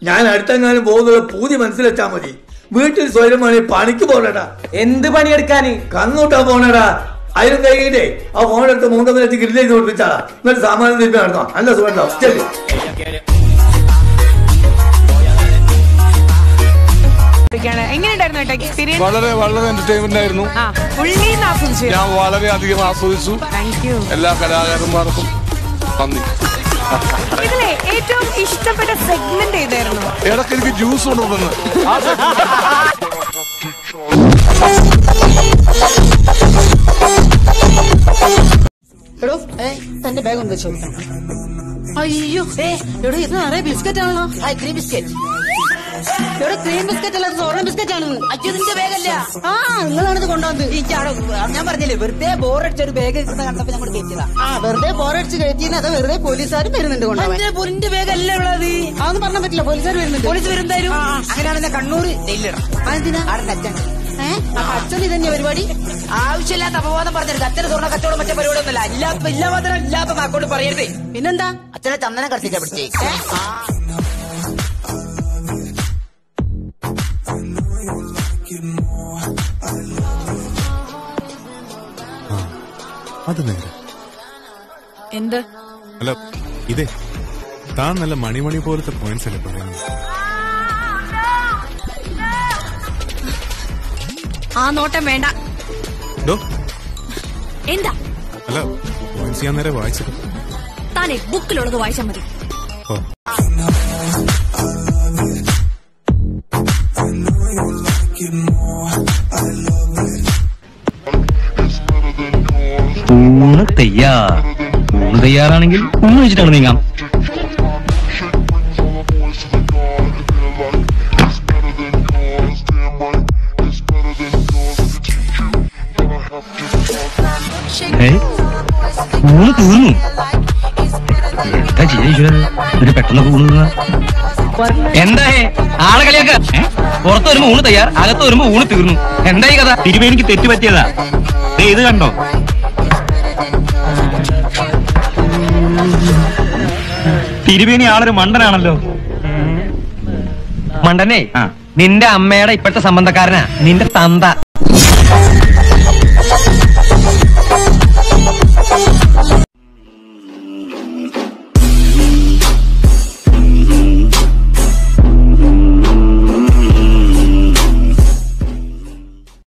ഞാൻ അടുത്തെങ്ങാനും പോകുന്നുള്ള പൂതി മനസ്സിലെച്ചാ മതി വീട്ടിൽ സ്വയംമാണ് പണിക്ക് പോകണടാ എന്ത് പണിയെടുക്കാന് കന്നൂട്ടാ പോണടാ അതിനും കഴിഞ്ഞിട്ടേ ആ ഫോണെടുത്ത് മൂന്നൊക്കെ വെച്ച് ഗ്രില്ല് ചെയ്ത് കൊടുപ്പിച്ചാളാ എന്നിട്ട് സാമാനം തിരിഞ്ഞ് നടന്നോ നല്ല സുഖം ഉണ്ടാവും ശരി എങ്ങനെയുണ്ടായിരുന്നു കേട്ടോ എക്സ്പീരിയൻസ് വളരെ വളരെ എന്റർടൈൻമെന്റ് ആയിരുന്നു ആ ഉള്ളിന്ന് ആസ്വദിച്ചു ഞാൻ വളരെ അധികം ആസ്വദിച്ചു താങ്ക് യു എല്ലാ കലാകാരന്മാർക്കും നന്ദി ഇതിലെ ഏറ്റവും ഇഷ്ടപ്പെട്ട സെഗ്മെന്റ് ഏതായിരുന്നു ഇടയ്ക്ക് എനിക്ക് ജ്യൂസ് കൊണ്ടുവന്നു ആ എടോ ഏ തന്റെ ബാഗ് ഒന്ന് വെച്ചോ അയ്യോ ഏ എടോ ഇത് നിറയെ ബിസ്ക്കറ്റ് ആണല്ലോ ഹായ് ക്രീം ബിസ്ക്കറ്റ് എടോ ക്രീം ബിസ്ക്കറ്റ് അല്ല സോഡ ബിസ്ക്കറ്റ് ആണ് അയ്യോ ഇതിന്റെ ബാഗല്ല ആ നിങ്ങളാണിത് കൊണ്ടുവന്നത് ഞാൻ പറഞ്ഞില്ലേ വെറുതെ ബോറടിച്ച ഒരു ബാഗ് കണ്ടപ്പോ ഞങ്ങൾ കയറ്റിയതാ ആ വെറുതെ ബോറടിച്ച് കയറ്റിയെന്ന് അത് വെറുതെ പോലീസുകാരും വരുന്നുണ്ട് കൊണ്ടുപോകാൻ പൊരിന്റെ ബാഗ് അല്ല ഉള്ളത് അതൊന്നും പറഞ്ഞാൻ പറ്റില്ല പോലീസുകാർ വരുന്നുണ്ട് പോലീസ് വരുന്നതായിരുന്നു അങ്ങനെയാണെന്നെ കണ്ണൂർ ജയിലിടണം അതെന്തിനാ അച്ഛൻ ഇതന്നെ പരിപാടി ആവശ്യമില്ലാത്ത അപവാദം പറഞ്ഞത് അച്ഛന് സ്വർണ്ണ കച്ചവടം മറ്റേ പരിപാടി ഒന്നുമില്ല ഇല്ലാത്ത ഇല്ല മാത്രം ഇല്ലാത്ത നാക്കോട്ട് പറയരുത് പിന്നെന്താ അച്ഛനെ ചന്ദനം കടത്തിട്ടാ പിടിച്ചേ അത് നേരെ എന്ത് അല്ല ഇതേ താൻ നല്ല മണിമണി പോലത്തെ പോയിന്റ്സ് അല്ലേ പറയുന്നത് ആ നോട്ടം വേണ്ട ഡോ എന്താ അല്ല പോയിന്റ്സ് ഞാൻ നേരെ വായിച്ചിട്ട് താനെ ബുക്കിലുള്ളത് വായിച്ചാൽ മതി ഓ ഊണ് തയ്യാർ ഊണ് തയ്യാറാണെങ്കിൽ ഊണ് വെച്ചിട്ടാണ് നീങ്ങാം ഏയ്, ഊണ് തീർന്നു എന്താ ചെയ്യാ ഈശ്വര എന്നിട്ട് പെട്ടെന്ന് ഊണ് തിന്നാ? എന്താ ഹേ? ആളെ കളിയാക്ക ഏ? പുറത്ത് വരുമ്പോ ഊണ് തയ്യാർ അകത്ത് വരുമ്പോ ഊണ് തീർന്നു എന്താ ഈ കഥ തിരുവേനിക്ക് തെറ്റ് പറ്റിയതാ ദേ ഇത് കണ്ടോ തിരുവേനി ആളൊരു മണ്ടനാണല്ലോ മണ്ടനെ നിന്റെ അമ്മയുടെ ഇപ്പോഴത്തെ സംബന്ധക്കാരനാ നിന്റെ തന്ത